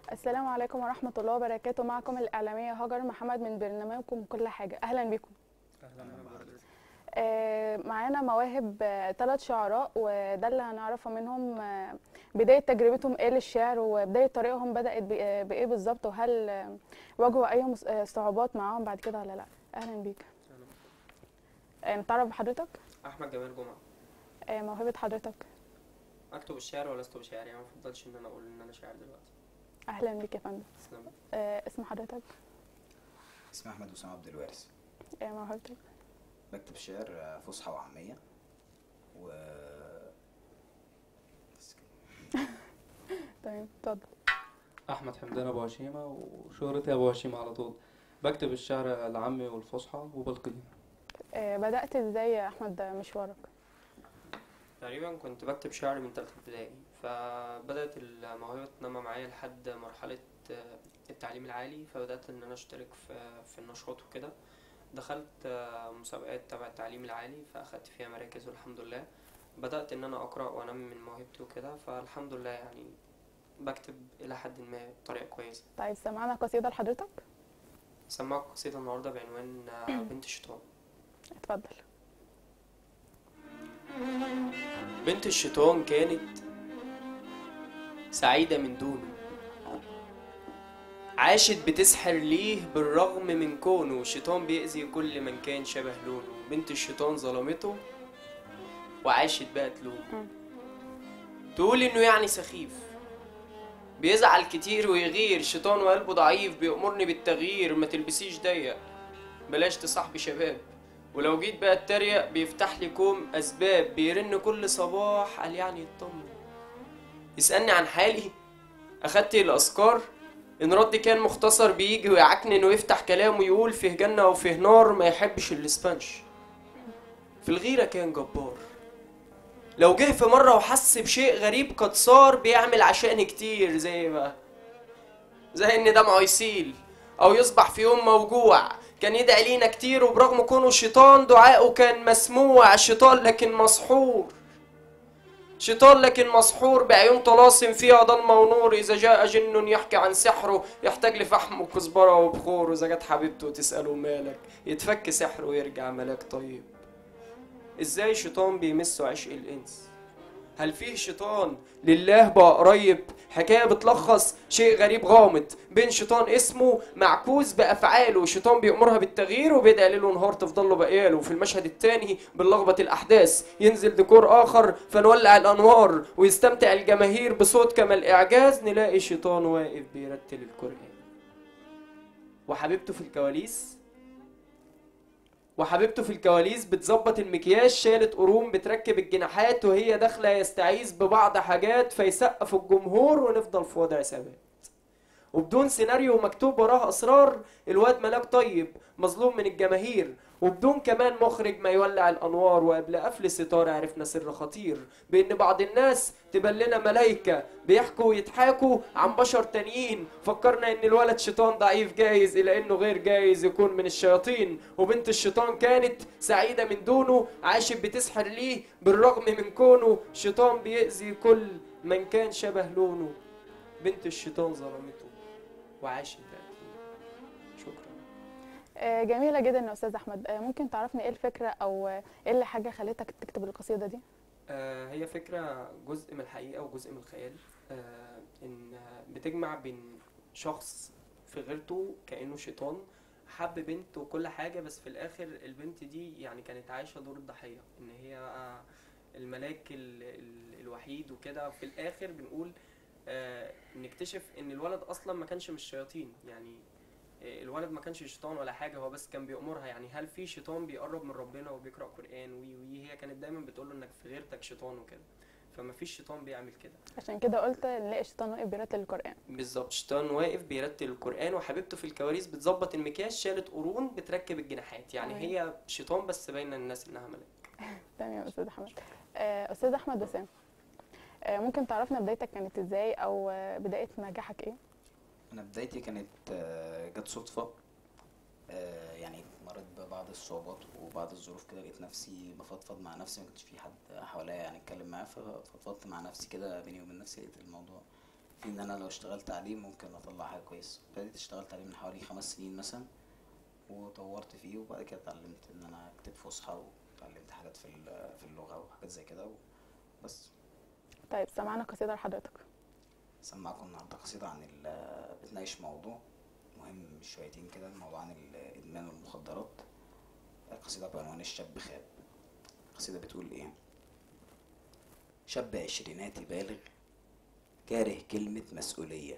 السلام عليكم ورحمة الله وبركاته معكم الإعلامية هاجر محمد من برنامجكم كل حاجة أهلا بكم اهلا بحضرتك آه، معانا مواهب ثلاث شعراء وده اللي هنعرفه منهم آه، بداية تجربتهم ايه للشعر وبداية طريقهم بدأت ب- آه، بإيه بالظبط وهل آه، واجهوا أي مس- آه، صعوبات معاهم بعد كده ولا لأ أهلا بيك أهلا. آه، نتعرف بحضرتك احمد جمال جمعه آه، موهبة حضرتك اكتب الشعر ولا لست بشاعر يعني ما افضلش ان انا اقول ان انا شاعر دلوقتي أهلا بيك يا فندم تسلم آه، اسم حضرتك اسمي احمد وسام عبد الوارث آه، موهبتك بكتب شعر آه، فصحى وعاميه و بس كده. تمام اتفضل احمد حمدان ابو هشيمه وشهرتي ابو هشيمه على طول بكتب الشعر العامي والفصحى وبلقيه آه، بدأت ازاي يا أحمد مشوارك تقريبا كنت بكتب شعر من تالتة ابتدائي فبدأت الموهبة تنمى معايا لحد مرحلة آه، التعليم العالي فبدأت إن أنا أشترك في في النشاط وكده دخلت آه، مسابقات تبع التعليم العالي فأخدت فيها مراكز والحمد لله بدأت إن أنا أقرأ وأنمي من موهبتي وكده فالحمد لله يعني بكتب إلى حد ما بطريقة كويسة طيب سمعنا قصيدة لحضرتك سمعت قصيدة النهاردة بعنوان آه، بنت الشيطان اتفضل بنت الشيطان كانت سعيدة من دونه عاشت بتسحر ليه بالرغم من كونه الشيطان بيأذي كل من كان شبه لونه بنت الشيطان ظلمته وعاشت بقى تلوم تقول انه يعني سخيف بيزعل كتير ويغير شيطان وقلبه ضعيف بيأمرني بالتغيير ما تلبسيش ضيق بلاش تصاحبي شباب ولو جيت بقى اتريق بيفتح لي كوم اسباب بيرن كل صباح قال يعني يطمن يسألني عن حالي اخدت الاذكار ان ردي كان مختصر بيجي ويعكنن ويفتح كلامه يقول فيه جنة وفيه نار ما يحبش الاسبانش في الغيرة كان جبار لو جه في مرة وحس بشيء غريب قد صار بيعمل عشان كتير زي بقى زي ان دمعه يسيل او يصبح في يوم موجوع كان يدعي لينا كتير وبرغم كونه شيطان دعائه كان مسموع شيطان لكن مسحور شيطان لكن مسحور بعيون طلاسم فيها ضلمة ونور إذا جاء جن يحكي عن سحره يحتاج لفحم وكزبرة وبخور وإذا جت حبيبته تسأله مالك يتفك سحره ويرجع ملاك طيب إزاي شيطان بيمسه عشق الإنس هل فيه شيطان لله بقى قريب حكاية بتلخص شيء غريب غامض بين شيطان اسمه معكوس بأفعاله شيطان بيأمرها بالتغيير وبيدعي ليل ونهار تفضل له بقياله وفي المشهد التاني بنلخبط الأحداث ينزل ديكور آخر فنولع الأنوار ويستمتع الجماهير بصوت كما الإعجاز نلاقي شيطان واقف بيرتل القرآن وحبيبته في الكواليس وحبيبته في الكواليس بتظبط المكياج شالت قرون بتركب الجناحات وهي داخله يستعيذ ببعض حاجات فيسقف الجمهور ونفضل في وضع ثبات وبدون سيناريو مكتوب وراه اسرار الواد ملاك طيب مظلوم من الجماهير وبدون كمان مخرج ما يولع الانوار وقبل قفل الستار عرفنا سر خطير بان بعض الناس تبان لنا ملايكه بيحكوا ويضحكوا عن بشر تانيين فكرنا ان الولد شيطان ضعيف جايز الى انه غير جايز يكون من الشياطين وبنت الشيطان كانت سعيده من دونه عاشت بتسحر ليه بالرغم من كونه شيطان بيأذي كل من كان شبه لونه بنت الشيطان ظلمته وعاشت بقى شكرا آه، جميلة جدا يا أستاذ أحمد آه، ممكن تعرفني إيه الفكرة أو آه، إيه اللي حاجة خلتك تكتب القصيدة دي؟ آه، هي فكرة جزء من الحقيقة وجزء من الخيال آه، إن بتجمع بين شخص في غيرته كأنه شيطان حب بنت وكل حاجة بس في الآخر البنت دي يعني كانت عايشة دور الضحية إن هي بقى الملاك ال ال الوحيد وكده في الآخر بنقول آه، نكتشف إن الولد أصلا ما كانش من الشياطين يعني آه، الولد ما كانش شيطان ولا حاجة هو بس كان بيأمرها يعني هل في شيطان بيقرب من ربنا وبيقرأ قرآن وي وي هي كانت دايما بتقول له إنك في غيرتك شيطان وكده فما فيش شيطان بيعمل كده عشان كده قلت نلاقي الشيطان واقف بيرتل القرآن بالظبط شيطان واقف بيرتل القرآن وحبيبته في الكواليس بتظبط المكياج شالت قرون بتركب الجناحات يعني تمام. هي شيطان بس باينه للناس انها ملاك تمام يا أستاذ أحمد آه، أستاذ أحمد وسام آه، ممكن تعرفنا بدايتك كانت إزاي أو آه، بداية نجاحك إيه؟ انا بدايتي كانت آه، جت صدفه آه، يعني مريت ببعض الصعوبات وبعض الظروف كده لقيت نفسي بفضفض مع نفسي ما كانش في حد حواليا يعني اتكلم معاه ففضفضت مع نفسي كده بيني وبين نفسي لقيت الموضوع في ان انا لو اشتغلت عليه ممكن اطلع حاجه كويسه ابتديت اشتغلت عليه من حوالي خمس سنين مثلا وطورت فيه وبعد كده اتعلمت ان انا اكتب فصحى واتعلمت حاجات في ال- في اللغه وحاجات زي كده بس طيب سمعنا قصيدة لحضرتك سمعكم النهارده قصيده عن ال- بتناقش موضوع مهم شويتين كده الموضوع عن الادمان والمخدرات القصيده بعنوان الشاب خاب القصيده بتقول ايه شاب عشريناتي بالغ كاره كلمة مسؤولية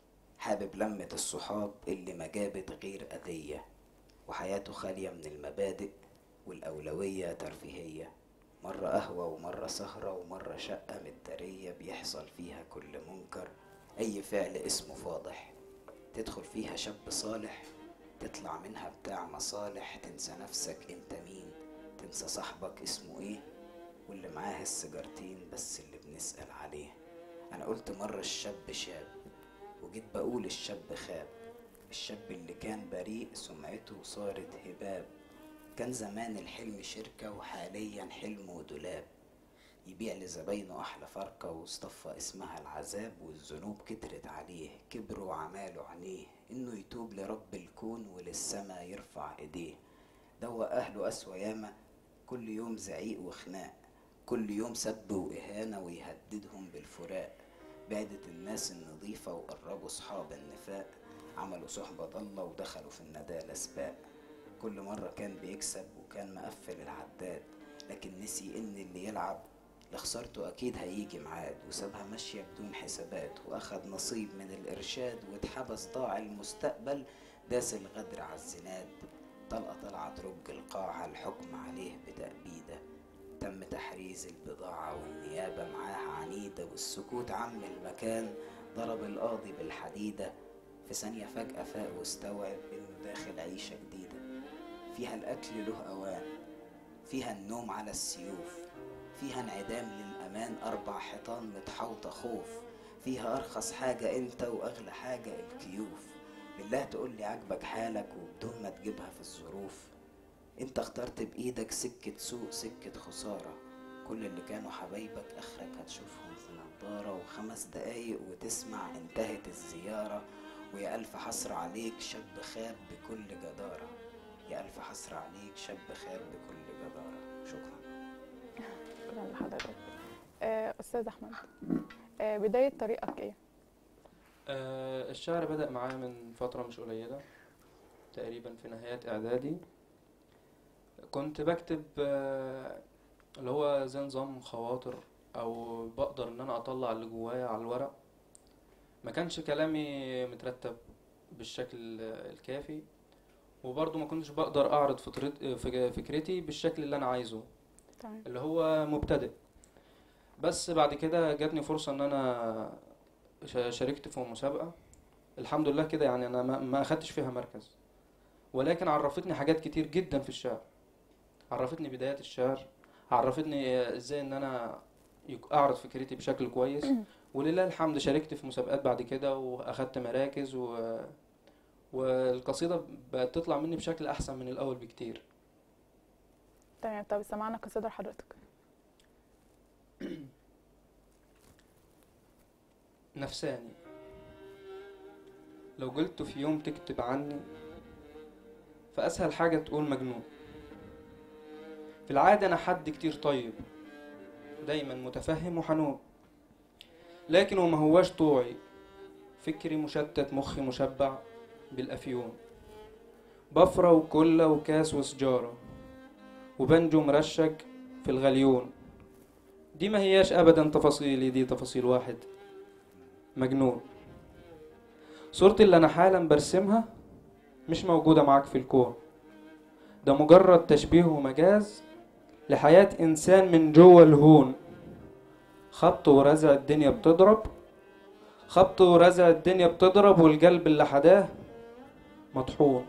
حابب لمة الصحاب اللي ما جابت غير أذية وحياته خالية من المبادئ والأولوية ترفيهية مرة قهوة ومرة سهرة ومرة شقة متدارية بيحصل فيها كل منكر أي فعل اسمه فاضح تدخل فيها شاب صالح تطلع منها بتاع مصالح تنسى نفسك انت مين تنسى صاحبك اسمه ايه واللي معاه السيجارتين بس اللي بنسأل عليه انا قلت مرة الشاب شاب وجيت بقول الشاب خاب الشاب اللي كان بريء سمعته صارت هباب كان زمان الحلم شركة وحاليا حلمه دولاب يبيع لزباينه أحلى فرقة واصطفى اسمها العذاب والذنوب كترت عليه كبر وعماله عينيه إنه يتوب لرب الكون وللسما يرفع إيديه دوى أهله أسوى ياما كل يوم زعيق وخناق كل يوم سب وإهانة ويهددهم بالفراق بعدت الناس النظيفة وقربوا صحاب النفاق عملوا صحبة ضالة ودخلوا في الندالة سباق كل مرة كان بيكسب وكان مقفل العداد لكن نسي إن اللي يلعب لخسارته أكيد هيجي ميعاد وسابها ماشية بدون حسابات وأخد نصيب من الإرشاد واتحبس ضاع المستقبل داس الغدر على الزناد طلقة طلعة ترج القاعة الحكم عليه بتأبيده تم تحريز البضاعة والنيابة معاها عنيدة والسكوت عم المكان ضرب القاضي بالحديدة في ثانية فجأة فاق واستوعب إنه داخل عيشة جديدة فيها الأكل له أوان فيها النوم على السيوف فيها انعدام للأمان أربع حيطان متحوطة خوف فيها أرخص حاجة أنت وأغلى حاجة الكيوف بالله تقول لي عاجبك حالك وبدون ما تجيبها في الظروف انت اخترت بإيدك سكة سوق سكة خسارة كل اللي كانوا حبايبك آخرك هتشوفهم في نضارة وخمس دقايق وتسمع انتهت الزيارة ويا ألف حسرة عليك شاب خاب بكل جدارة يا ألف حسرة عليك شاب خاب بكل جدارة شكرا شكرا لحضرتك آه، أستاذ أحمد آه، بداية طريقك إيه؟ آه، الشعر بدأ معايا من فترة مش قليلة تقريبا في نهاية إعدادي كنت بكتب آه، اللي هو زي نظام خواطر أو بقدر إن أنا أطلع اللي جوايا على الورق ما كانش كلامي مترتب بالشكل الكافي وبرضه ما كنتش بقدر أعرض فطرت- فك- فكرتي بالشكل اللي أنا عايزه تمام اللي هو مبتدئ بس بعد كده جاتني فرصة ان انا شا- شاركت في مسابقة الحمد لله كده يعني انا ما- ما اخدتش فيها مركز ولكن عرفتني حاجات كتير جدا في الشعر عرفتني بدايات الشعر عرفتني ازاي ان انا يك- اعرض فكرتي بشكل كويس ولله الحمد شاركت في مسابقات بعد كده واخدت مراكز و... والقصيدة بقت تطلع مني بشكل احسن من الاول بكتير تمام طب سمعنا قصيدة لحضرتك نفساني لو قلت في يوم تكتب عني فأسهل حاجة تقول مجنون في العادة أنا حد كتير طيب دايما متفهم وحنون لكن وما هواش طوعي فكري مشتت مخي مشبع بالأفيون بفرة وكلة وكاس وسجارة وبنجو مرشق في الغليون دي ما هياش أبدا تفاصيلي دي تفاصيل واحد مجنون صورتي اللي أنا حالا برسمها مش موجودة معاك في الكون ده مجرد تشبيه ومجاز لحياة إنسان من جوه الهون خبط ورزع الدنيا بتضرب خبط ورزع الدنيا بتضرب والقلب اللي حداه مطحون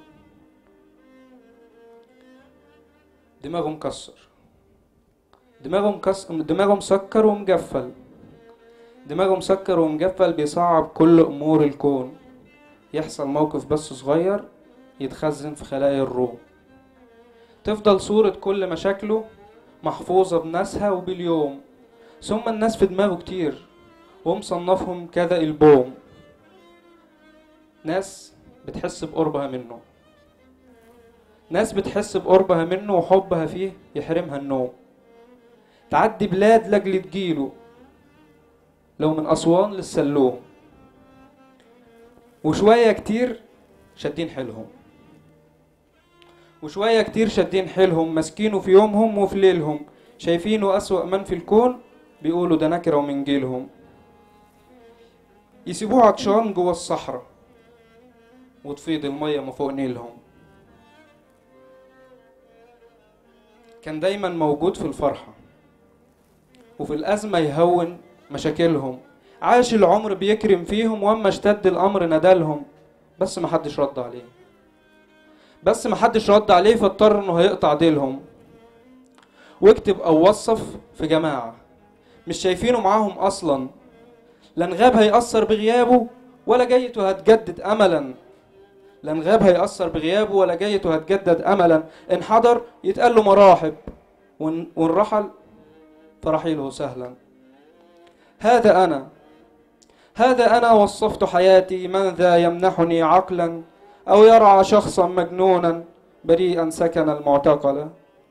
دماغه مكسر دماغه مكسر دماغه مسكر ومجفل دماغه مسكر ومجفل بيصعب كل أمور الكون يحصل موقف بس صغير يتخزن في خلايا الروم تفضل صورة كل مشاكله محفوظة بناسها وباليوم ثم الناس في دماغه كتير ومصنفهم كذا البوم ناس بتحس بقربها منه ناس بتحس بقربها منه وحبها فيه يحرمها النوم تعدي بلاد لاجل تجيله لو من أسوان للسلوم وشوية كتير شادين حيلهم وشوية كتير شادين حيلهم ماسكينه في يومهم وفي ليلهم شايفينه أسوأ من في الكون بيقولوا ده نكرة ومن جيلهم يسيبوه عطشان جوا الصحراء وتفيض المية ما فوق نيلهم كان دايما موجود في الفرحة وفي الأزمة يهون مشاكلهم عاش العمر بيكرم فيهم واما اشتد الأمر ندالهم بس محدش رد عليه بس محدش رد عليه فاضطر انه هيقطع ديلهم واكتب او وصف في جماعة مش شايفينه معاهم اصلا لا انغاب هيأثر بغيابه ولا جيته هتجدد املا لا انغاب هيأثر بغيابه ولا جيته هتجدد املا ان حضر يتقال له مراحب وان وإن رحل فرحيله سهلا هذا انا هذا انا وصفت حياتي من ذا يمنحني عقلا او يرعى شخصا مجنونا بريئا سكن المعتقل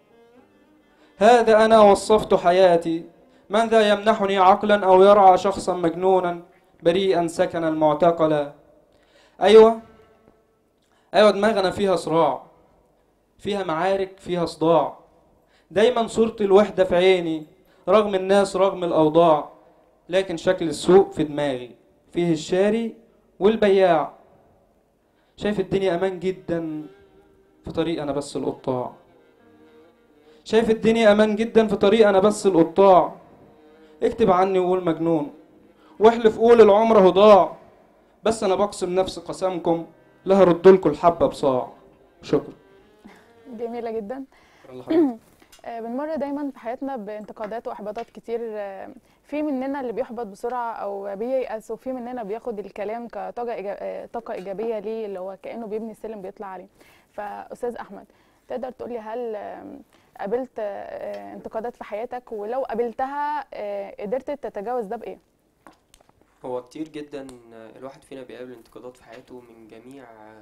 هذا انا وصفت حياتي من ذا يمنحني عقلا او يرعى شخصا مجنونا بريئا سكن المعتقل ايوه ايوه دماغنا فيها صراع فيها معارك فيها صداع دايما صورة الوحدة في عيني رغم الناس رغم الأوضاع لكن شكل السوق في دماغي فيه الشاري والبياع شايف الدنيا أمان جدا في طريق أنا بس القطاع شايف الدنيا أمان جدا في طريق أنا بس القطاع اكتب عني وقول مجنون واحلف قول العمر اهو ضاع بس أنا بقسم نفس قسمكم لا هردلكوا الحبة بصاع شكرا جميلة جدا شكرا لحضرتك. آه، بنمر دايما في حياتنا بانتقادات واحباطات كتير آه، في مننا اللي بيحبط بسرعه او بييأس وفي مننا بياخد الكلام كطاقه إيجا- آه، طاقه ايجابيه ليه اللي هو كانه بيبني سلم بيطلع عليه فاستاذ احمد تقدر تقول لي هل آم، قابلت آه، انتقادات في حياتك ولو قابلتها آه، قدرت تتجاوز ده بايه هو كتير جدا الواحد فينا بيقابل انتقادات في حياته من جميع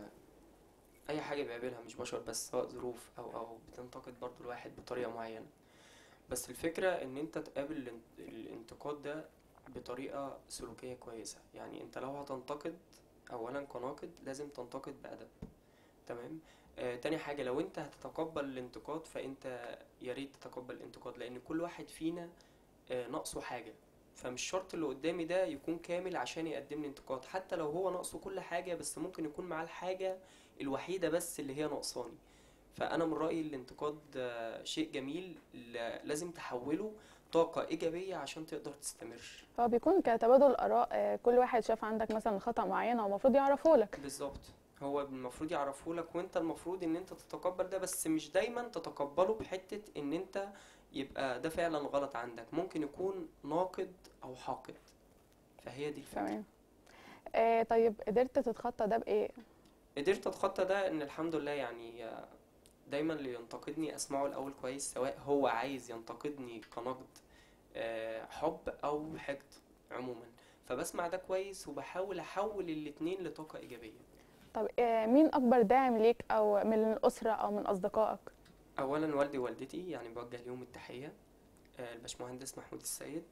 اي حاجه بيقابلها مش بشر بس سواء ظروف او او بتنتقد برضو الواحد بطريقه معينه بس الفكره ان انت تقابل الان- الانتقاد ده بطريقه سلوكيه كويسه يعني انت لو هتنتقد اولا كناقد لازم تنتقد بادب تمام آه تاني حاجه لو انت هتتقبل الانتقاد فانت يا ريت تتقبل الانتقاد لان كل واحد فينا آه ناقصه حاجه فمش شرط اللي قدامي ده يكون كامل عشان يقدم لي انتقاد حتى لو هو ناقصه كل حاجة بس ممكن يكون معاه الحاجة الوحيدة بس اللي هي ناقصاني فأنا من رأيي الانتقاد آه، شيء جميل ل- لازم تحوله طاقة إيجابية عشان تقدر تستمر هو بيكون كتبادل اراء آه، كل واحد شاف عندك مثلا خطأ معين هو المفروض يعرفه لك بالظبط هو المفروض يعرفه لك وانت المفروض ان انت تتقبل ده بس مش دايما تتقبله بحتة ان انت يبقى ده فعلا غلط عندك ممكن يكون ناقد او حاقد فهي دي الفكرة تمام آه، طيب قدرت تتخطى ده بايه قدرت اتخطى ده ان الحمد لله يعني آه، دايما اللي ينتقدني اسمعه الاول كويس سواء هو عايز ينتقدني كنقد آه، حب او حقد عموما فبسمع ده كويس وبحاول احول الاتنين لطاقة ايجابية طب آه، مين اكبر داعم ليك او من الاسره او من اصدقائك اولا والدي ووالدتي يعني بوجه ليهم التحية آه، الباشمهندس محمود السيد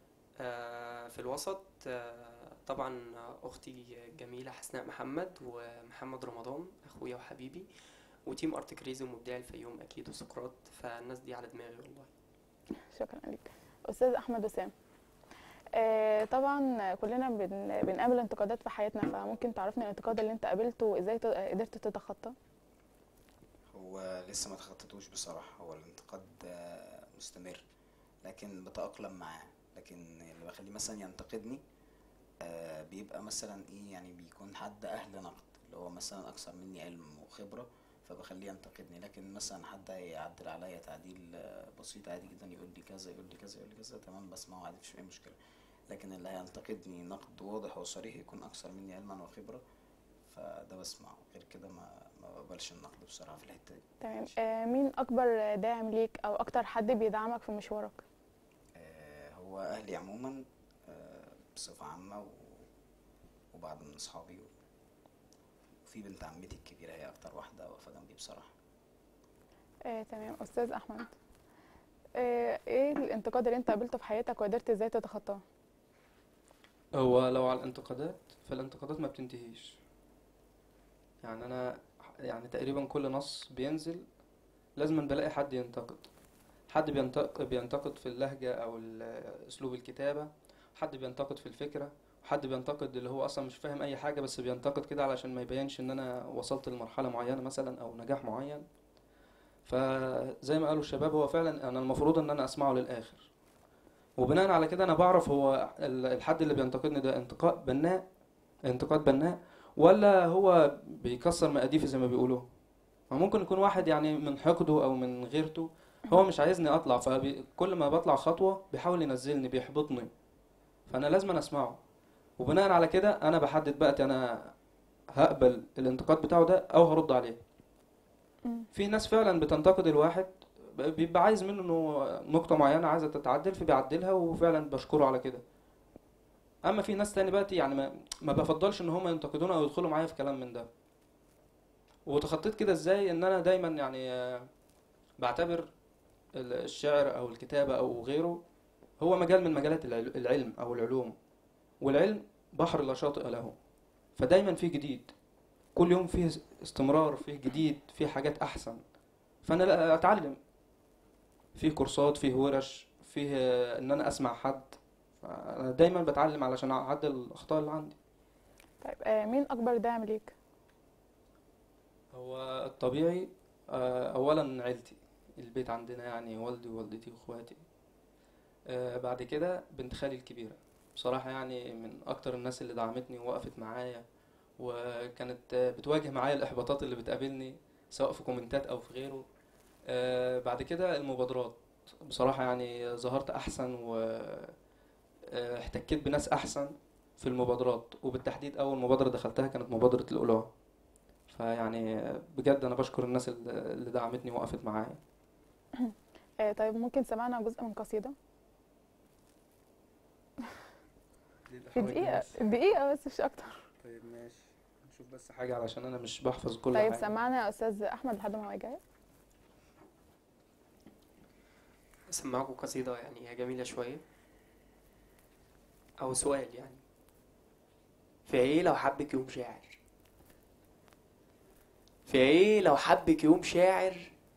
آه، في الوسط آه، طبعا اختي الجميلة حسناء محمد ومحمد رمضان اخويا وحبيبي وتيم ارت كريزي ومبدع الفيوم اكيد وسقراط فالناس دي على دماغي والله شكرا لك استاذ احمد وسام آه، طبعا كلنا بن- بنقابل انتقادات في حياتنا فممكن تعرفني الانتقاد اللي انت قابلته وازاي ت- قدرت تتخطى هو لسه ما تخطيتوش بصراحة هو الانتقاد آه، مستمر لكن بتأقلم معاه لكن اللي بخليه مثلا ينتقدني آه، بيبقى مثلا ايه يعني بيكون حد اهل نقد اللي هو مثلا اكثر مني علم وخبرة فبخليه ينتقدني لكن مثلا حد هيعدل عليا تعديل آه، بسيط عادي جدا يقول لي كذا يقول لي كذا يقول لي كذا تمام بسمعه عادي مفيش اي مشكلة لكن اللي هينتقدني نقد واضح وصريح يكون اكثر مني علما وخبرة فده بسمعه غير كده ما ما بقبلش النقد بصراحة في الحتة دي تمام آه، مين اكبر داعم ليك او اكتر حد بيدعمك في مشوارك آه، هو اهلي عموما آه، بصفة عامة و... وبعض من أصحابي وفي بنت عمتي الكبيرة هي أكتر واحدة واقفة جنبي بصراحة آه، تمام استاذ احمد آه، ايه الانتقاد اللي انت قابلته في حياتك وقدرت ازاي تتخطاه هو لو على الانتقادات فالانتقادات ما بتنتهيش يعني انا يعني تقريبا كل نص بينزل لازم بلاقي حد ينتقد حد بينتقد بينتقد في اللهجة او ال- اسلوب الكتابة حد بينتقد في الفكرة وحد بينتقد اللي هو اصلا مش فاهم اي حاجة بس بينتقد كده علشان ما يبينش ان انا وصلت لمرحلة معينة مثلا او نجاح معين فزي ما قالوا الشباب هو فعلا انا المفروض ان انا اسمعه للاخر وبناء على كده انا بعرف هو ال- الحد اللي بينتقدني ده انتقاد بناء انتقاد بناء ولا هو بيكسر مقاديفي زي ما بيقولوا ما ممكن يكون واحد يعني من حقده او من غيرته هو مش عايزني اطلع فكل ما بطلع خطوة بيحاول ينزلني بيحبطني فانا لازم أنا اسمعه وبناء على كده انا بحدد بقى انا هقبل الانتقاد بتاعه ده او هرد عليه مم. في ناس فعلا بتنتقد الواحد بيبقى عايز منه انه نقطة معينة عايزة تتعدل فبيعدلها وفعلا بشكره على كده اما في ناس تاني بقى يعني ما, ما بفضلش ان هم ينتقدوني او يدخلوا معايا في كلام من ده وتخطيت كده ازاي ان انا دايما يعني آه، بعتبر ال- الشعر او الكتابة او غيره هو مجال من مجالات العل- العلم او العلوم والعلم بحر لا شاطئ له فدايما فيه جديد كل يوم فيه استمرار فيه جديد فيه حاجات احسن فانا لا اتعلم فيه كورسات فيه ورش فيه آه، ان انا اسمع حد انا دايما بتعلم علشان اعدل الاخطاء اللي عندي طيب آه، مين اكبر داعم ليك هو الطبيعي آه، اولا عيلتي البيت عندنا يعني والدي ووالدتي واخواتي آه، بعد كده بنت خالي الكبيرة بصراحة يعني من اكتر الناس اللي دعمتني ووقفت معايا وكانت آه، بتواجه معايا الاحباطات اللي بتقابلني سواء في كومنتات او في غيره آه، بعد كده المبادرات بصراحة يعني ظهرت احسن واحتكيت بناس احسن في المبادرات وبالتحديد اول مبادرة دخلتها كانت مبادرة القلاع فيعني بجد انا بشكر الناس اللي اللي دعمتني ووقفت معايا آه، طيب ممكن سمعنا جزء من قصيدة في دقيقة دقيقة بس مش أكتر طيب ماشي نشوف بس حاجة علشان انا مش بحفظ كل طيب حاجة سمعنا يا أستاذ أحمد لحد ما هو جاي اسمعكم قصيدة يعني هي جميلة شوية أو سؤال يعني في ايه لو حبك يوم شاعر في ايه لو حبك يوم شاعر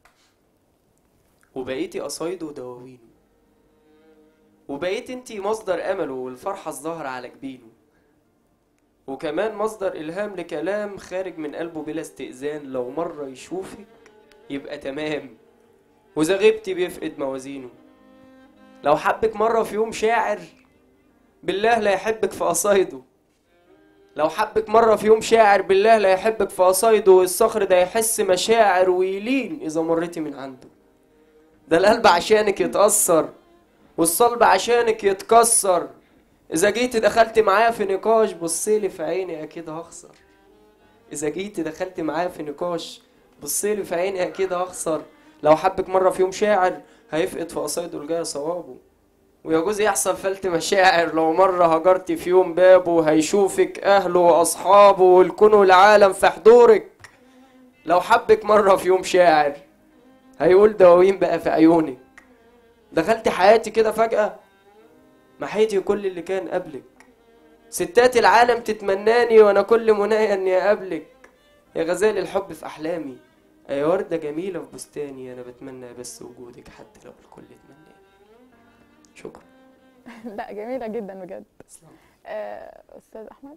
وبقيتي قصايده ودواوينه وبقيت انتي مصدر امله والفرحة الظاهرة على جبينه وكمان مصدر الهام لكلام خارج من قلبه بلا استئذان لو مرة يشوفك يبقى تمام وإذا غبتي بيفقد موازينه لو حبك مرة في يوم شاعر بالله لا يحبك في قصايده لو حبك مرة في يوم شاعر بالله لا يحبك في قصايده والصخر ده يحس مشاعر ويلين إذا مريتي من عنده ده القلب عشانك يتأثر والصلب عشانك يتكسر إذا جيت دخلت معايا في نقاش بصيلي في عيني أكيد هخسر إذا جيت دخلت معايا في نقاش بصيلي في عيني أكيد هخسر لو حبك مرة في يوم شاعر هيفقد في قصايده الجاية صوابه ويجوز يحصل فلت مشاعر لو مرة هجرتي في يوم بابه هيشوفك أهله وأصحابه والكون والعالم في حضورك لو حبك مرة في يوم شاعر هيقول دواوين بقى في عيونك دخلت حياتي كده فجأة محيتي كل اللي كان قبلك ستات العالم تتمناني وانا كل منايا اني اقابلك يا غزال الحب في احلامي يا وردة جميلة في بستاني انا بتمنى بس وجودك حتى لو الكل يتمناني شكرا لا جميلة جدا بجد آه، أستاذ أحمد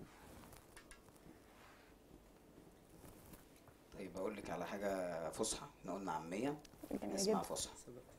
طيب اقول لك على حاجه فصحى احنا قلنا عاميه جميلة اسمها جدا فصحى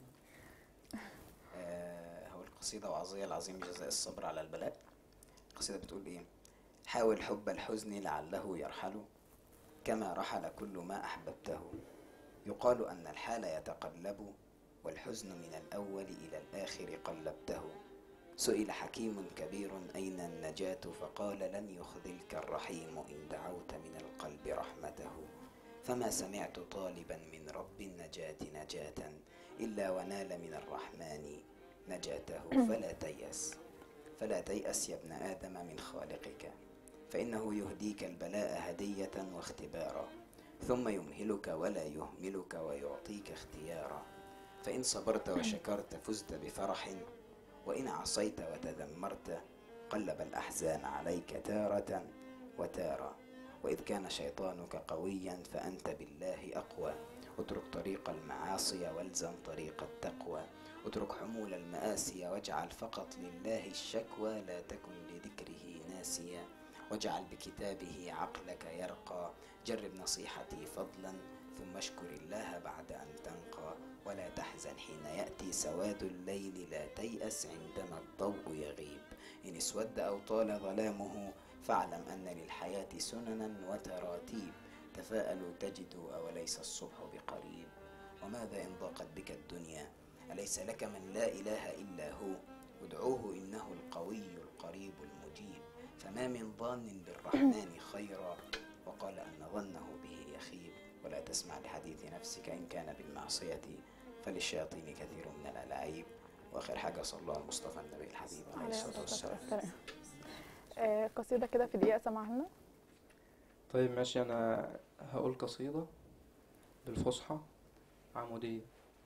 آه هو القصيده وعظيه العظيم جزاء الصبر على البلاء القصيده بتقول ايه حاول حب الحزن لعله يرحل كما رحل كل ما احببته يقال ان الحال يتقلب والحزن من الاول الى الاخر قلبته سئل حكيم كبير أين النجاة فقال لن يخذلك الرحيم إن دعوت من القلب رحمته فما سمعت طالبا من رب النجاة نجاة إلا ونال من الرحمن نجاته فلا تيأس فلا تيأس يا ابن آدم من خالقك فإنه يهديك البلاء هدية واختبارا ثم يمهلك ولا يهملك ويعطيك اختيارا فإن صبرت وشكرت فزت بفرح وإن عصيت وتذمرت قلب الأحزان عليك تارة وتارة وإذ كان شيطانك قويا فأنت بالله أقوى اترك طريق المعاصي والزم طريق التقوى اترك حمول المآسي واجعل فقط لله الشكوى لا تكن لذكره ناسيا واجعل بكتابه عقلك يرقى جرب نصيحتي فضلا ثم اشكر الله بعد أن تنقى ولا تحزن حين يأتي سواد الليل لا تيأس عندما الضوء يغيب إن اسود أو طال ظلامه فاعلم أن للحياة سننا وتراتيب تفاءلوا تجدوا أوليس الصبح بقريب وماذا إن ضاقت بك الدنيا أليس لك من لا إله إلا هو ادعوه إنه القوي القريب المجيب فما من ظان بالرحمن خيرا وقال أن ظنه به يخيب ولا تسمع لحديث نفسك إن كان بالمعصية فللشياطين كثير من الألعاب وآخر حاجة صلى الله على المصطفى النبي الحبيب عليه عليه الصلاة الصلاة والسلام والسلام آه، قصيدة كده في دقيقة سمعها لنا طيب ماشي أنا هقول قصيدة بالفصحى عمودية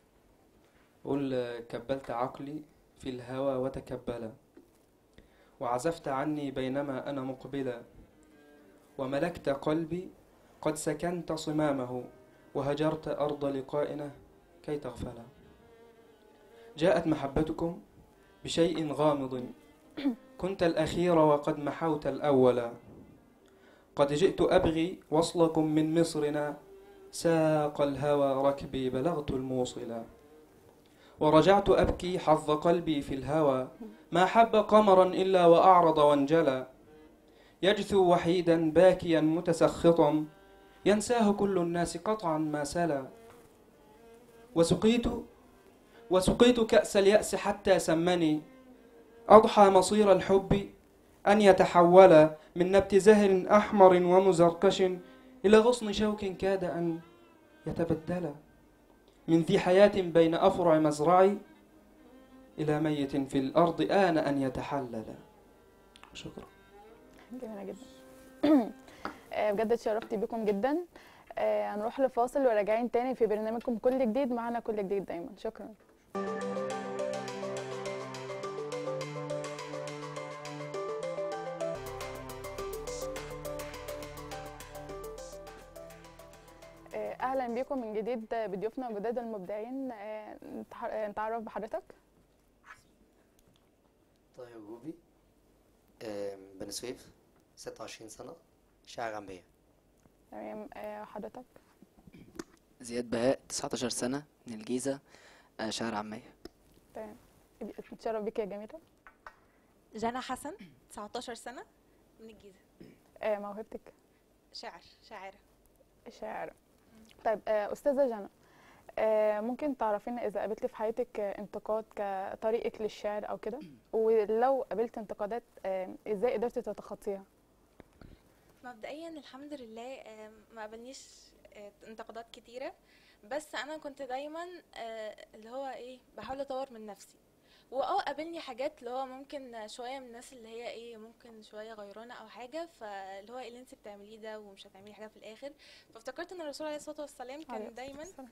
قول آه، كبلت عقلي في الهوى وتكبلا وعزفت عني بينما أنا مقبلا وملكت قلبي قد سكنت صمامه وهجرت أرض لقائنا كي تغفلا جاءت محبتكم بشيء غامض كنت الأخير وقد محوت الأول قد جئت أبغي وصلكم من مصرنا ساق الهوى ركبي بلغت الموصلا ورجعت أبكي حظ قلبي في الهوى ما حب قمرا إلا وأعرض وانجلى يجثو وحيدا باكيا متسخطا ينساه كل الناس قطعا ما سلا وسقيت وسقيت كأس اليأس حتى سمني أضحى مصير الحب أن يتحول من نبت زهر أحمر ومزركش إلى غصن شوك كاد أن يتبدل من ذي حياة بين أفرع مزرعي إلى ميت في الأرض آن أن يتحلل شكرا جميلة جدا آه، بجد اتشرفت بيكم جدا آه، هنروح لفاصل وراجعين تاني في برنامجكم كل جديد معانا كل جديد دايما شكرا آه، اهلا بيكم من جديد بضيوفنا الجداد المبدعين آه، نتح- آه، نتعرف بحضرتك طاهر جوبي آم، بني سويف 26 سنة شاعر عامية تمام آه، حضرتك زياد بهاء 19 سنة من الجيزة آه، شهر عامية تمام نتشرف بيك يا جميلة جنى حسن 19 سنة من الجيزة آه، موهبتك شاعر شاعرة شاعرة طيب آه، أستاذة جنى آه، ممكن تعرفينا إذا قابلتي في حياتك آه، انتقاد كطريقك للشعر أو كده ولو قابلت انتقادات آه، إزاي قدرتي تتخطيها مبدئيا الحمد لله آم، ما قابلنيش آه، انتقادات كتيرة بس أنا كنت دايما آه، اللي هو إيه بحاول أطور من نفسي واه قابلني حاجات اللي هو ممكن شوية من الناس اللي هي ايه ممكن شوية غيرانة او حاجة فاللي هو ايه اللي انت بتعمليه ده ومش هتعملي حاجة في الاخر فافتكرت ان الرسول عليه الصلاة والسلام عليه كان الصلاة دايما والسلام.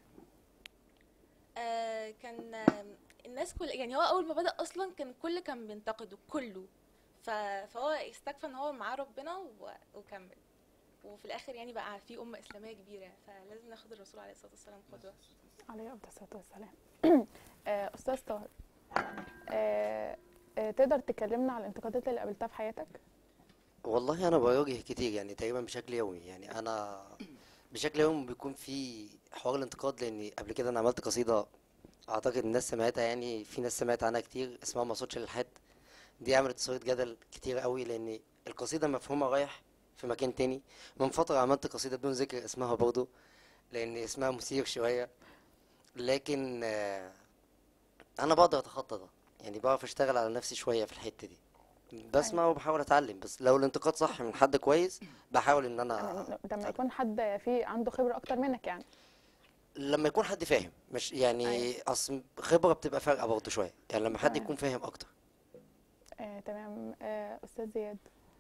آه كان آه الناس كل يعني هو اول ما بدأ اصلا كان الكل كان بينتقده كله ف... فهو استكفى ان هو معاه ربنا و... وكمل وفي الاخر يعني بقى في امه اسلاميه كبيره فلازم ناخد الرسول عليه الصلاه والسلام قدوه عليه أفضل الصلاة والسلام آه، أستاذ طاهر آه، آه، تقدر تكلمنا على الانتقادات اللي قابلتها في حياتك والله أنا بواجه كتير يعني تقريبا بشكل يومي يعني أنا بشكل يومي بيكون في حوار الانتقاد لأني قبل كده أنا عملت قصيدة أعتقد الناس سمعتها يعني في ناس سمعت عنها كتير اسمها ما صوتش للحد دي عملت صورة جدل كتير قوي لأن القصيدة مفهومها رايح في مكان تاني من فترة عملت قصيدة بدون ذكر اسمها برضه لأن اسمها مثير شوية لكن آه، أنا بقدر أتخطى ده يعني بعرف أشتغل على نفسي شوية في الحتة دي بسمع وبحاول أتعلم بس لو الانتقاد صح من حد كويس بحاول إن أنا يعني لما يكون حد في عنده خبرة أكتر منك يعني لما يكون حد فاهم مش يعني أيوة. اصل خبره بتبقى فارقه برضه شويه يعني لما حد تمام. يكون فاهم اكتر آه، تمام آه، أستاذ زياد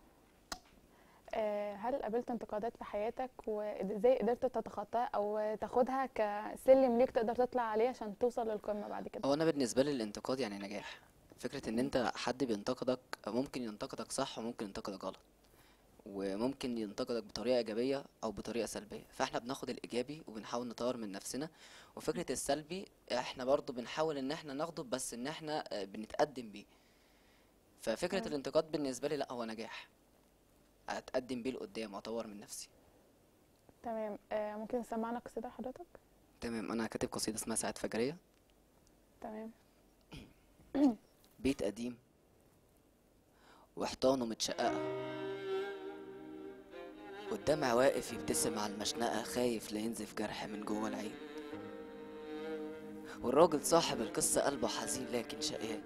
آه، هل قابلت انتقادات في حياتك وازاي قدرت تتخطاها او تاخدها كسلم ليك تقدر تطلع عليه عشان توصل للقمة بعد كده هو انا بالنسبه لي الانتقاد يعني نجاح فكره ان انت حد بينتقدك ممكن ينتقدك صح وممكن ينتقدك غلط وممكن ينتقدك بطريقه ايجابيه او بطريقه سلبيه فاحنا بناخد الايجابي وبنحاول نطور من نفسنا وفكره السلبي احنا برضو بنحاول ان احنا ناخده بس ان احنا آه، بنتقدم بيه ففكره مم. الانتقاد بالنسبه لي لا هو نجاح اتقدم بيه لقدام واطور من نفسي تمام آه، ممكن تسمعنا قصيدة حضرتك تمام انا كاتب قصيده اسمها ساعات فجريه تمام بيت قديم وحيطانه متشققة والدمع واقف يبتسم على المشنقة خايف لا ينزف جرح من جوه العين والراجل صاحب القصة قلبه حزين لكن شقيان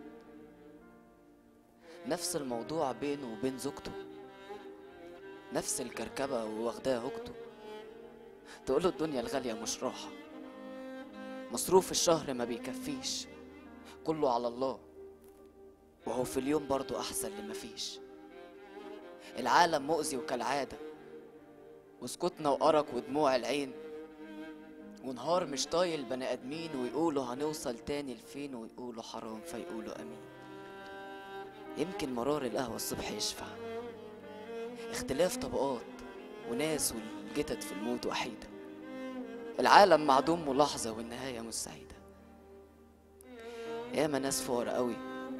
نفس الموضوع بينه وبين زوجته نفس الكركبة وواخداها هوجته تقوله الدنيا الغالية مش راحة مصروف الشهر ما بيكفيش كله على الله وهو في اليوم برضو أحسن لما فيش العالم مؤذي وكالعادة وسكوتنا وأرق ودموع العين ونهار مش طايل بني آدمين ويقولوا هنوصل تاني لفين ويقولوا حرام فيقولوا أمين يمكن مرار القهوة الصبح يشفع اختلاف طبقات وناس والجتت في الموت وحيدة العالم معدوم ملاحظة والنهاية مش سعيدة ياما ناس فقراء قوي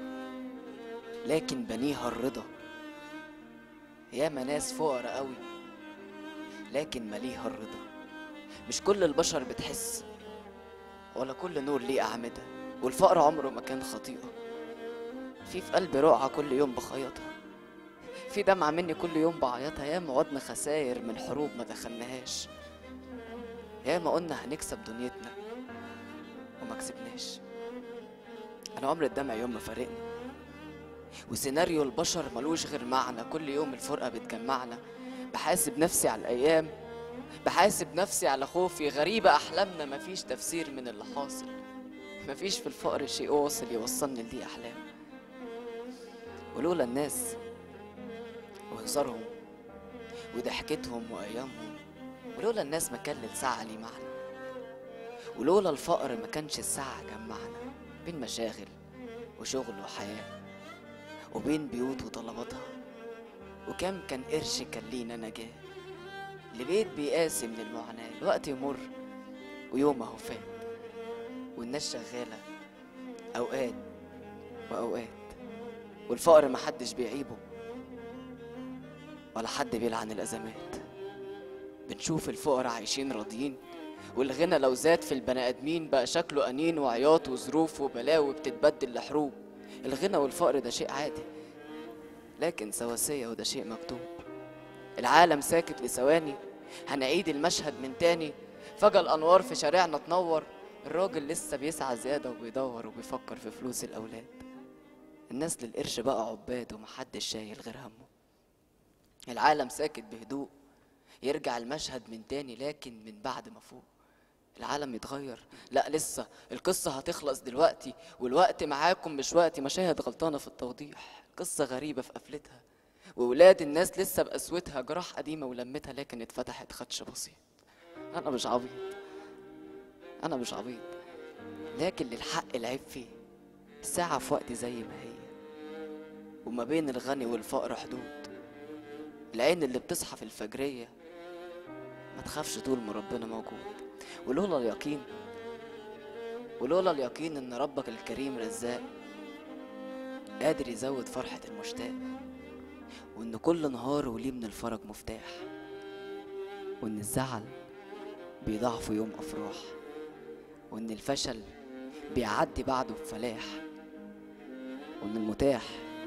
لكن بنيها الرضا ياما ناس فقراء قوي لكن مليها الرضا مش كل البشر بتحس ولا كل نور ليه أعمدة والفقر عمره ما كان خطيئة في في قلبي رقعة كل يوم بخيطها في دمعة مني كل يوم بعيطها ياما عدنا خساير من حروب ما دخلناهاش ياما قلنا هنكسب دنيتنا وما كسبناش انا عمر الدمع يوم ما فارقني وسيناريو البشر ملوش غير معنى كل يوم الفرقة بتجمعنا بحاسب نفسي على الأيام بحاسب نفسي على خوفي غريبة أحلامنا مفيش تفسير من اللي حاصل مفيش في الفقر شيء واصل يوصلني لدي أحلام ولولا الناس وهزارهم وضحكتهم وأيامهم ولولا الناس ما كان للساعة لي معنى ولولا الفقر ما كانش الساعة جمعنا بين مشاغل وشغل وحياة وبين بيوت وطلباتها وكم كان قرش كان لينا نجاة لبيت بيقاسي من المعاناة الوقت يمر ويوم اهو فات والناس شغالة أوقات وأوقات والفقر محدش بيعيبه ولا حد بيلعن الأزمات بنشوف الفقراء عايشين راضيين والغنى لو زاد في البني آدمين بقى شكله أنين وعياط وظروف وبلاوي بتتبدل لحروب الغنى والفقر ده شيء عادي لكن سواسية وده شيء مكتوب العالم ساكت لثواني هنعيد المشهد من تاني فجأة الأنوار في شارعنا تنور الراجل لسه بيسعى زيادة وبيدور وبيفكر في فلوس الأولاد الناس للقرش بقى عباد ومحدش شايل غير همه العالم ساكت بهدوء يرجع المشهد من تاني لكن من بعد ما فوق العالم يتغير لا لسه القصة هتخلص دلوقتي والوقت معاكم مش وقتي مشاهد غلطانة في التوضيح قصة غريبة في قفلتها وولاد الناس لسه بقسوتها جراح قديمة ولمتها لكن اتفتحت خدش بسيط أنا مش عبيط أنا مش عبيط لكن للحق العيب فيه الساعة في وقت زي ما هي وما بين الغني والفقر حدود العين اللي بتصحى في الفجرية ما تخافش طول ما ربنا موجود ولولا اليقين ولولا اليقين ان ربك الكريم رزاق قادر يزود فرحة المشتاق وان كل نهار وليه من الفرج مفتاح وان الزعل بيضاعف يوم افراح وان الفشل بيعدي بعده بفلاح وان المتاح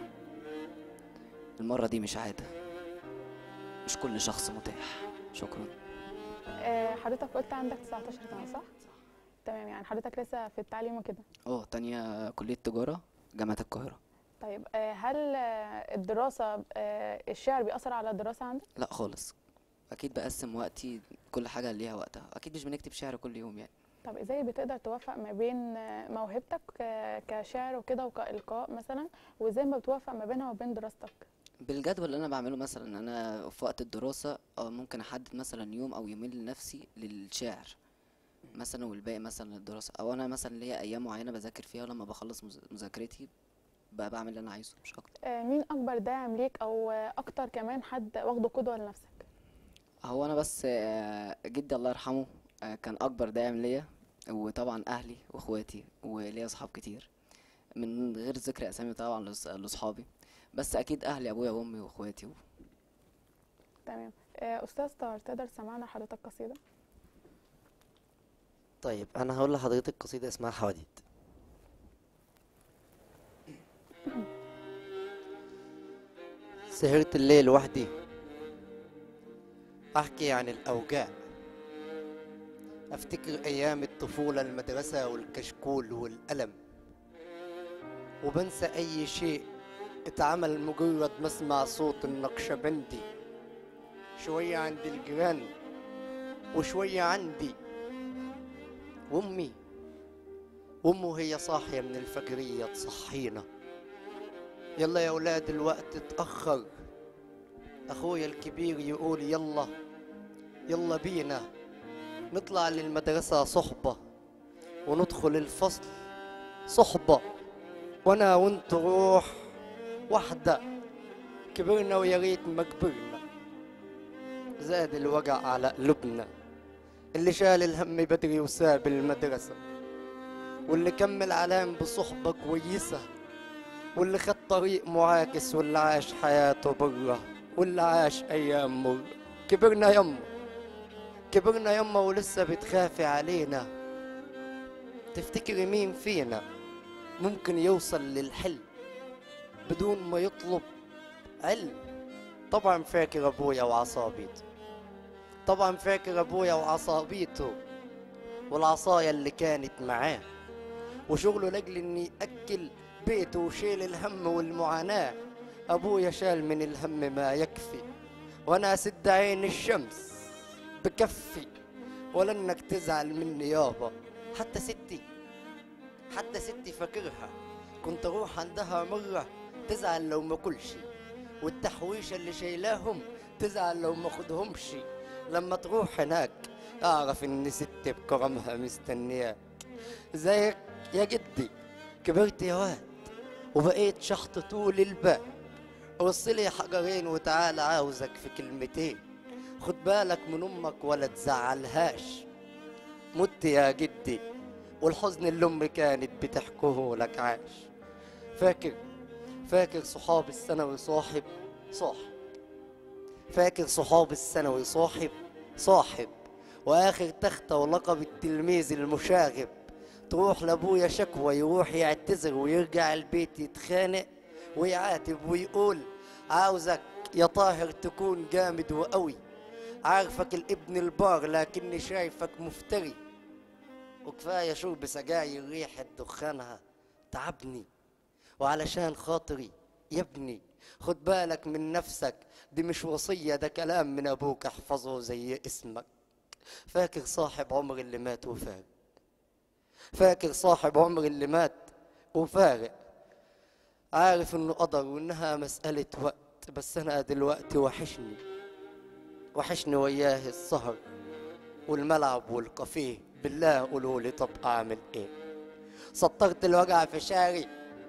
المرة دي مش عادة مش كل شخص متاح شكرا آه، حضرتك قلت عندك 19 سنة صح؟ تمام يعني حضرتك لسه في التعليم وكده اه تانية كلية تجارة جامعة القاهرة طيب آه، هل آه، الدراسة آه، الشعر بيأثر على الدراسة عندك؟ لا خالص اكيد بقسم وقتي كل حاجة ليها وقتها اكيد مش بنكتب شعر كل يوم يعني طب ازاي بتقدر توفق ما بين آه، موهبتك آه، كشعر وكده وكإلقاء مثلا وازاي ما بتوفق ما بينها وبين دراستك بالجدول اللي انا بعمله مثلا انا في وقت الدراسه اه ممكن احدد مثلا يوم او يومين لنفسي للشعر مثلا والباقي مثلا للدراسه او انا مثلا ليا ايام معينه بذاكر فيها ولما بخلص مذا- مذاكرتي بقى بعمل اللي انا عايزه مش اكتر آه، مين اكبر داعم ليك او آه، اكتر كمان حد واخده قدوة لنفسك هو انا بس آه، جدي الله يرحمه آه، كان اكبر داعم ليا وطبعا اهلي واخواتي وليا اصحاب كتير من غير ذكر اسامي طبعا لص- لاصحابي بس اكيد اهلي ابويا وامي واخواتي تمام آه، استاذ طاهر تقدر تسمعنا حضرتك قصيدة طيب انا هقول لحضرتك قصيده اسمها حواديت سهرت الليل وحدي احكي عن الاوجاع افتكر ايام الطفوله المدرسه والكشكول والقلم وبنسى اي شيء اتعمل مجرد ما اسمع صوت النقشبندي شويه عند الجيران وشويه عندي وامي وامه هي صاحيه من الفجريه تصحينا يلا يا ولاد الوقت اتاخر اخويا الكبير يقول يلا يلا بينا نطلع للمدرسه صحبه وندخل الفصل صحبه وانا وانت روح واحده كبرنا ويا ريت ما كبرنا زاد الوجع على قلوبنا اللي شال الهم بدري وساب المدرسة واللي كمل علام بصحبة كويسة واللي خد طريق معاكس واللي عاش حياته برا واللي عاش أيام مر كبرنا يما كبرنا يما ولسه بتخافي علينا تفتكري مين فينا ممكن يوصل للحلم بدون ما يطلب علم طبعا فاكر ابويا وعصابيته طبعا فاكر ابويا وعصابيته والعصاية اللي كانت معاه وشغله لاجل اني ياكل بيته وشيل الهم والمعاناة ابويا شال من الهم ما يكفي وانا اسد عين الشمس بكفي ولا انك تزعل مني يابا حتى ستي حتى ستي فاكرها كنت اروح عندها مرة تزعل لو ما كلش والتحويشة اللي شايلاهم تزعل لو ما خدهمش لما تروح هناك اعرف ان ست بكرمها مستنياك زيك يا جدي كبرت يا واد وبقيت شحط طول الباب وصلي حجرين وتعال عاوزك في كلمتين خد بالك من امك ولا تزعلهاش مت يا جدي والحزن اللي امي كانت بتحكوه لك عاش فاكر فاكر صحاب الثانوي صاحب صاحب فاكر صحاب الثانوي صاحب صاحب واخر تختة ولقب التلميذ المشاغب تروح لابويا شكوى يروح يعتذر ويرجع البيت يتخانق ويعاتب ويقول عاوزك يا طاهر تكون جامد وقوي عارفك الابن البار لكني شايفك مفتري وكفاية شرب سجاير ريحة دخانها تعبني وعلشان خاطري يا ابني خد بالك من نفسك دي مش وصية ده كلام من أبوك احفظه زي اسمك فاكر صاحب عمر اللي مات وفارق فاكر صاحب عمر اللي مات وفارق عارف انه قدر وانها مسألة وقت بس انا دلوقتي وحشني وحشني وياه السهر والملعب والكافيه بالله قولوا لي طب اعمل ايه سطرت الوجع في شعري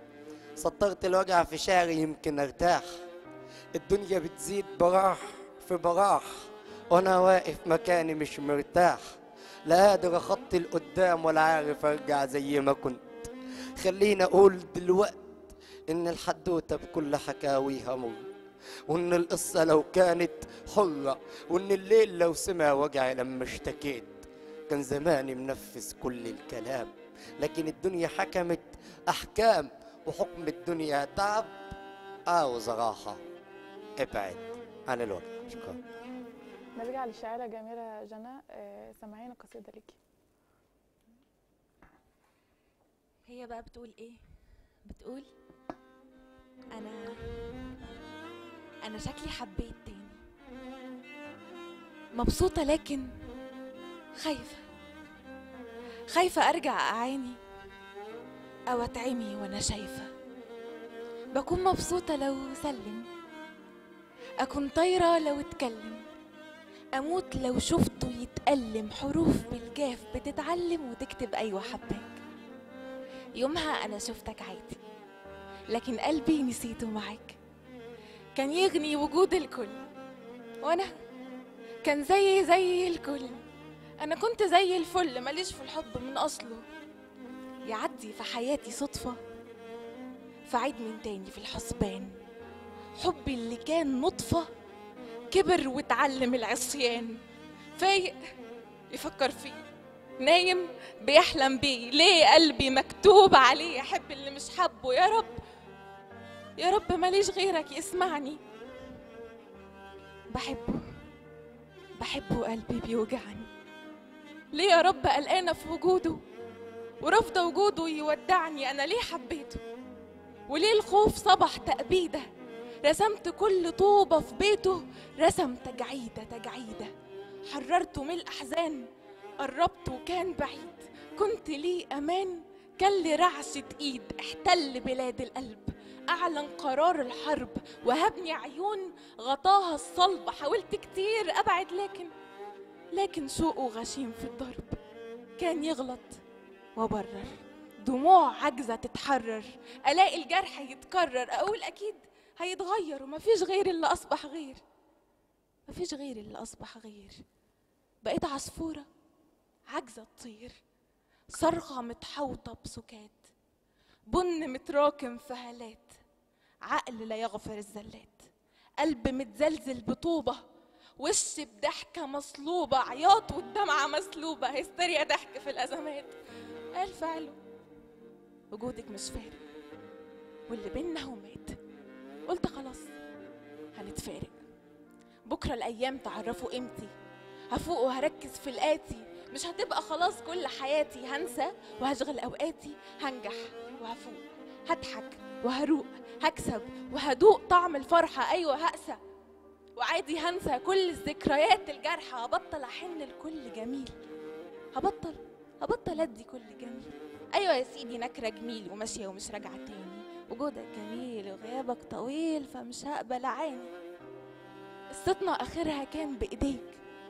سطرت الوجع في شعري يمكن ارتاح الدنيا بتزيد براح في براح وانا واقف مكاني مش مرتاح لا قادر اخطي لقدام ولا عارف ارجع زي ما كنت خليني اقول دلوقت ان الحدوته بكل حكاويها مر وان القصه لو كانت حره وان الليل لو سمع وجعي لما اشتكيت كان زماني منفذ كل الكلام لكن الدنيا حكمت احكام وحكم الدنيا تعب عاوز راحه ابعد عن الوجع شكرا نرجع للشاعرة جميلة جنى آه، سمعينا قصيدة ليكي هي بقى بتقول ايه بتقول انا انا شكلي حبيت تاني مبسوطة لكن خايفة خايفة أرجع أعاني أو أتعمي وأنا شايفة بكون مبسوطة لو سلم أكون طايرة لو اتكلم أموت لو شفته يتألم حروف بالجاف بتتعلم وتكتب أيوة حباك يومها أنا شفتك عادي لكن قلبي نسيته معاك كان يغني وجود الكل وأنا كان زي زي الكل أنا كنت زي الفل ماليش في الحب من أصله يعدي في حياتي صدفة فعيد من تاني في الحسبان حبي اللي كان نطفة كبر واتعلم العصيان فايق يفكر فيه نايم بيحلم بيه ليه قلبي مكتوب عليه يحب اللي مش حبه يا رب يا رب ماليش غيرك يسمعني بحبه بحبه قلبي بيوجعني ليه يا رب قلقانة في وجوده ورافضة وجوده يودعني أنا ليه حبيته وليه الخوف صبح تأبيده رسمت كل طوبة في بيته رسم تجعيدة تجعيدة حررته من الأحزان قربت وكان بعيد كنت ليه أمان كان لي رعشة إيد احتل بلاد القلب أعلن قرار الحرب وهبني عيون غطاها الصلب حاولت كتير أبعد لكن لكن شوقه غشيم في الضرب كان يغلط وبرر دموع عاجزة تتحرر ألاقي الجرح يتكرر أقول أكيد هيتغير ومفيش غير اللي أصبح غير مفيش غير اللي أصبح غير بقيت عصفورة عاجزة تطير صرخة متحوطة بسكات بن متراكم في هالات عقل لا يغفر الزلات قلب متزلزل بطوبة وش بضحكة مصلوبة عياط والدمعة مسلوبة هستيريا ضحك في الأزمات قال فعله وجودك مش فارق واللي بينا هو مات قلت خلاص هنتفارق بكرة الأيام تعرفوا قيمتي هفوق وهركز في الآتي مش هتبقى خلاص كل حياتي هنسى وهشغل أوقاتي هنجح وهفوق هضحك وهروق هكسب وهدوق طعم الفرحة أيوة هأسى وعادي هنسى كل الذكريات الجارحة هبطل أحن لكل جميل هبطل هبطل أدي كل جميل أيوة يا سيدي نكرة جميل وماشية ومش راجعة تاني وجودك جميل وغيابك طويل فمش هقبل أعاني قصتنا آخرها كان بإيديك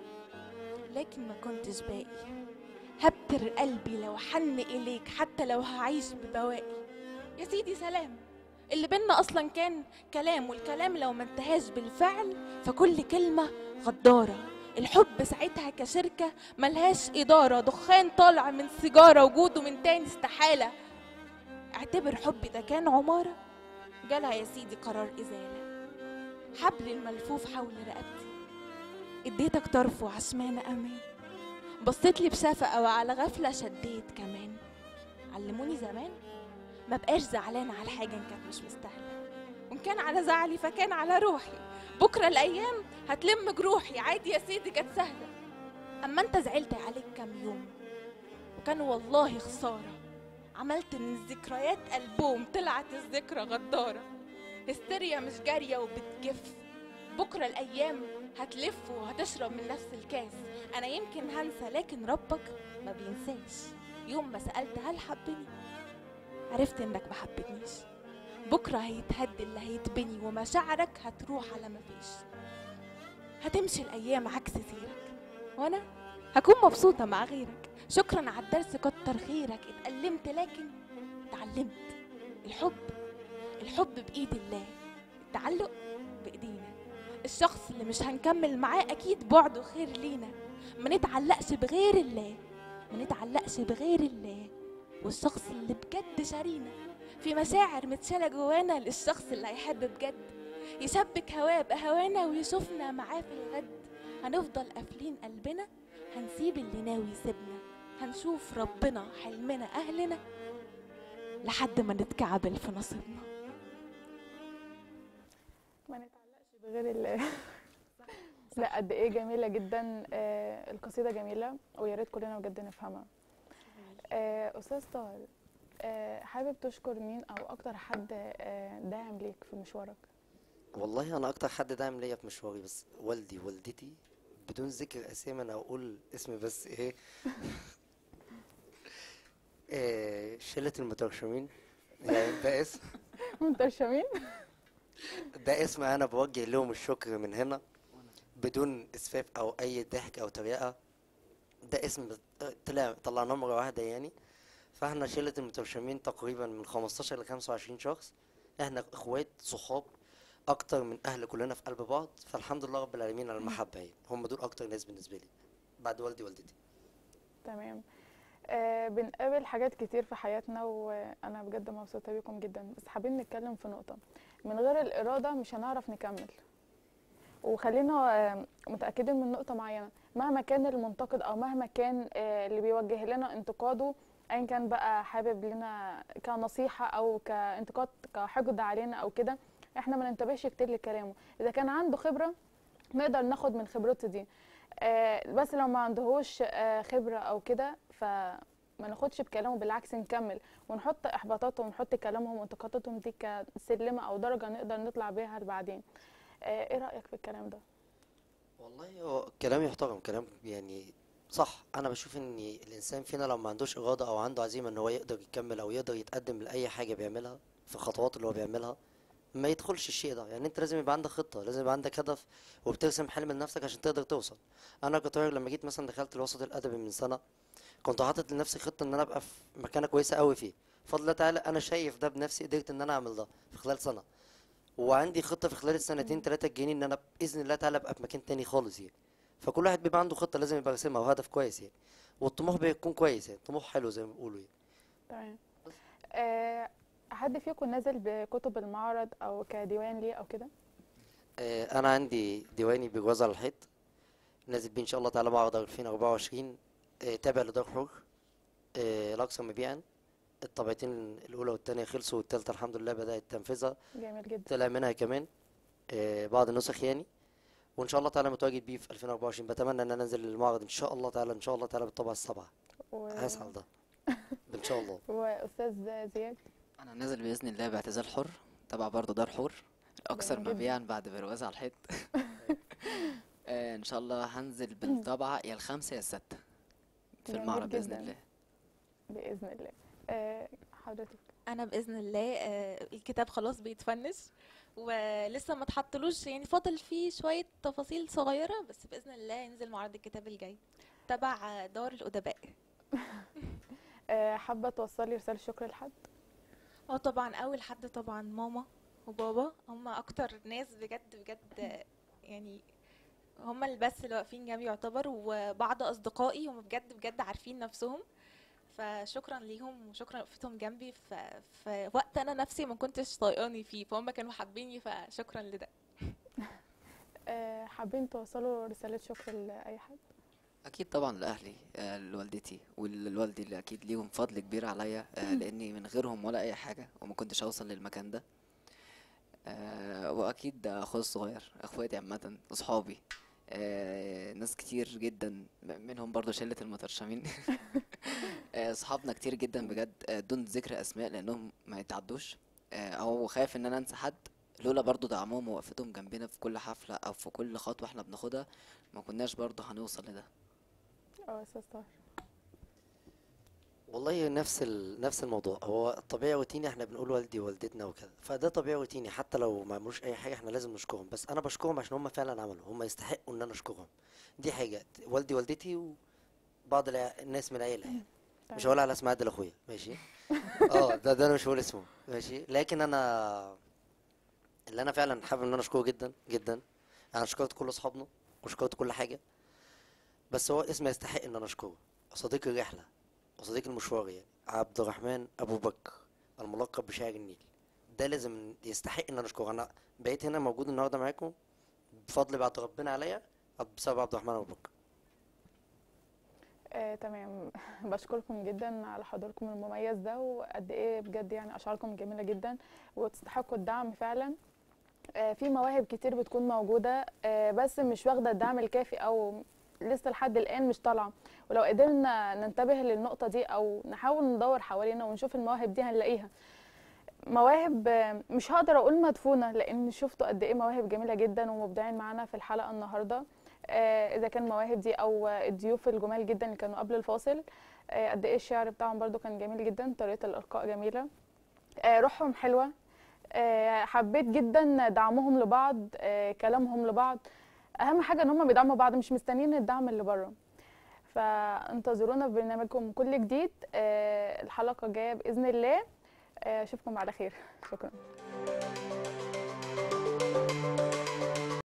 لكن ما كنتش باقي هبتر قلبي لو حن إليك حتى لو هعيش ببواقي يا سيدي سلام اللي بينا أصلا كان كلام والكلام لو ما انتهاش بالفعل فكل كلمة غدارة الحب ساعتها كشركة ملهاش إدارة دخان طالع من سيجارة وجوده من تاني استحالة اعتبر حبي ده كان عمارة جالها يا سيدي قرار إزالة حبل الملفوف حول رقبتي اديتك طرف وعشمان أمان بصيت لي بشفقة وعلى غفلة شديت كمان علموني زمان ما بقاش زعلانة على حاجة إن كانت مش مستاهلة وإن كان على زعلي فكان على روحي بكرة الأيام هتلم جروحي عادي يا سيدي كانت سهلة أما أنت زعلت عليك كام يوم وكان والله خسارة عملت من الذكريات ألبوم طلعت الذكرى غدارة هستيريا مش جارية وبتجف بكرة الأيام هتلف وهتشرب من نفس الكاس أنا يمكن هنسى لكن ربك ما بينساش يوم ما سألت هل حبني عرفت إنك ما حبتنيش بكرة هيتهد اللي هيتبني ومشاعرك هتروح على ما فيش هتمشي الأيام عكس سيرك وأنا هكون مبسوطة مع غيرك شكرا على الدرس كتر خيرك اتألمت لكن اتعلمت الحب الحب بإيد الله التعلق بإيدينا الشخص اللي مش هنكمل معاه أكيد بعده خير لينا ما نتعلقش بغير الله ما نتعلقش بغير الله والشخص اللي بجد شارينا في مشاعر متشالة جوانا للشخص اللي هيحب بجد يشبك هواه بهوانا ويشوفنا معاه في الغد هنفضل قافلين قلبنا هنسيب اللي ناوي يسيبنا هنشوف ربنا حلمنا أهلنا لحد ما نتكعبل في نصيبنا ما نتعلقش بغير ال لا قد ايه جميله جدا آه القصيده جميله ويا ريت كلنا بجد نفهمها آه استاذ طاهر آه حابب تشكر مين او اكتر حد آه داعم ليك في مشوارك والله انا اكتر حد داعم ليا في مشواري بس والدي والدتي بدون ذكر اسامي انا اقول اسم بس ايه آه، شلة المترشمين يعني ده اسم منتشمين ده اسم انا بوجه لهم الشكر من هنا بدون اسفاف او اي ضحك او تريقة ده اسم طلع طلعناه مرة واحدة يعني فاحنا شلة المترشمين تقريبا من 15 ل 25 شخص احنا اخوات صحاب اكتر من اهل كلنا في قلب بعض فالحمد لله رب العالمين على المحبة يعني هم دول اكتر ناس بالنسبة لي بعد والدي ووالدتي تمام آه بنقابل حاجات كتير في حياتنا وانا بجد مبسوطه بيكم جدا بس حابين نتكلم في نقطه من غير الاراده مش هنعرف نكمل وخلينا آه، متاكدين من نقطه معينه مهما كان المنتقد او مهما كان آه، اللي بيوجه لنا انتقاده ايا كان بقى حابب لنا كنصيحه او كانتقاد كحقد علينا او كده احنا ما ننتبهش كتير لكلامه اذا كان عنده خبره نقدر ناخد من خبرته دي آه، بس لو ما عندهوش آه، خبرة أو كده فما ناخدش بكلامه بالعكس نكمل ونحط إحباطاتهم ونحط كلامهم وانتقاداتهم دي كسلمة أو درجة نقدر نطلع بيها لبعدين آه، إيه رأيك في الكلام ده؟ والله هو كلام يحترم كلام يعني صح انا بشوف ان الانسان فينا لو ما عندوش اراده او عنده عزيمه ان هو يقدر يكمل او يقدر يتقدم لاي حاجه بيعملها في الخطوات اللي هو بيعملها ما يدخلش الشيء ده يعني انت لازم يبقى عندك خطه لازم يبقى عندك هدف وبترسم حلم لنفسك عشان تقدر توصل انا كطارق لما جيت مثلا دخلت الوسط الادبي من سنه كنت حاطط لنفسي خطه ان انا ابقى في مكانه كويسه قوي فيه بفضل الله تعالى انا شايف ده بنفسي قدرت ان انا اعمل ده في خلال سنه وعندي خطه في خلال السنتين ثلاثه الجايين ان انا باذن الله تعالى ابقى في مكان تاني خالص يعني فكل واحد بيبقى عنده خطه لازم يبقى راسمها وهدف كويس يعني والطموح بيكون كويس يعني طموح حلو زي ما بيقولوا يعني تمام آه، حد فيكم نازل بكتب المعرض أو كديوان ليه أو كده؟ آه، انا عندي ديواني بجواز على الحيط نازل بيه ان شاء الله تعالى معرض 2024 آه، تابع لدار حر آه، الاقصى مبيعا الطبعتين الاولى والثانيه خلصوا والثالثه الحمد لله بدات تنفيذها جميل جدا طلع منها كمان آه، بعض النسخ يعني وان شاء الله تعالى متواجد بيه في 2024 بتمنى ان انا انزل المعرض ان شاء الله تعالى ان شاء الله تعالى بالطبعه السبعه و... هسعى ده ان شاء الله وأستاذ زياد انا نازل باذن الله باعتزال حر تبع برضه دار حر اكثر جميل جدا. مبيعا بعد برواز على الحيط آه، ان شاء الله هنزل بالطبعه يا الخمسه يا السته في جميل المعرض باذن جدا. الله بإذن الله آه، حضرتك انا باذن الله آه، الكتاب خلاص بيتفنش ولسه ما اتحطلوش يعني فاضل فيه شويه تفاصيل صغيره بس باذن الله ينزل معرض الكتاب الجاي تبع آه، دار الادباء آه، حابة توصلي رسالة شكر لحد؟ اه طبعا اول حد طبعا ماما وبابا هم اكتر ناس بجد بجد آه، يعني هم اللي بس اللي واقفين جنبي يعتبر وبعض اصدقائي هم بجد بجد عارفين نفسهم فشكرا ليهم وشكرا وقفتهم جنبي في, في وقت انا نفسي ما كنتش طايقاني فيه فهم كانوا حابيني فشكرا لده آه، حابين توصلوا رسالة شكر لأي حد؟ اكيد طبعا لاهلي آه، لوالدتي ولوالدي اللي اكيد ليهم فضل كبير عليا آه، لاني من غيرهم ولا اي حاجه وما كنتش اوصل للمكان ده آه، واكيد اخويا الصغير اخواتي عامه اصحابي آه، ناس كتير جدا م- منهم برضو شله المترشمين آه، اصحابنا كتير جدا بجد آه، دون ذكر اسماء لانهم ما يتعدوش آه، او خايف ان انا انسى حد لولا برضو دعمهم ووقفتهم جنبنا في كل حفله او في كل خطوه احنا بناخدها ما كناش برضو هنوصل لده اه استاذ طاهر والله نفس ال... نفس الموضوع هو طبيعي روتيني احنا بنقول والدي ووالدتنا وكده فده طبيعي روتيني حتى لو ما عملوش اي حاجه احنا لازم نشكرهم بس انا بشكرهم عشان هم فعلا عملوا هم يستحقوا ان انا اشكرهم دي حاجه والدي والدتي وبعض الع... الناس من العيله يعني مش تمام. هقول على اسم عادل اخويا ماشي اه ده ده انا مش هقول اسمه ماشي لكن انا اللي انا فعلا حابب ان انا اشكره جدا جدا انا شكرت كل اصحابنا وشكرت كل حاجه بس هو اسم يستحق ان انا اشكره صديق الرحله وصديق المشوار يعني عبد الرحمن ابو بكر الملقب بشاعر النيل ده لازم يستحق ان انا اشكره انا بقيت هنا موجود النهارده معاكم بفضل بعد ربنا عليا بسبب عبد الرحمن ابو بكر آه، تمام بشكركم جدا على حضوركم المميز ده وقد ايه بجد يعني اشعاركم جميله جدا وتستحقوا الدعم فعلا آه، في مواهب كتير بتكون موجوده آه، بس مش واخده الدعم الكافي او لسه لحد الان مش طالعه ولو قدرنا ننتبه للنقطه دي او نحاول ندور حوالينا ونشوف المواهب دي هنلاقيها مواهب آه، مش هقدر اقول مدفونه لان شفتوا قد ايه مواهب جميله جدا ومبدعين معانا في الحلقه النهارده آه، اذا كان مواهب دي او الضيوف الجمال جدا اللي كانوا قبل الفاصل آه، قد ايه الشعر بتاعهم برضو كان جميل جدا طريقه الالقاء جميله آه، روحهم حلوه آه، حبيت جدا دعمهم لبعض آه، كلامهم لبعض اهم حاجه ان هم بيدعموا بعض مش مستنيين الدعم اللي بره فانتظرونا في برنامجكم كل جديد آه، الحلقه الجايه باذن الله آه، اشوفكم على خير شكرا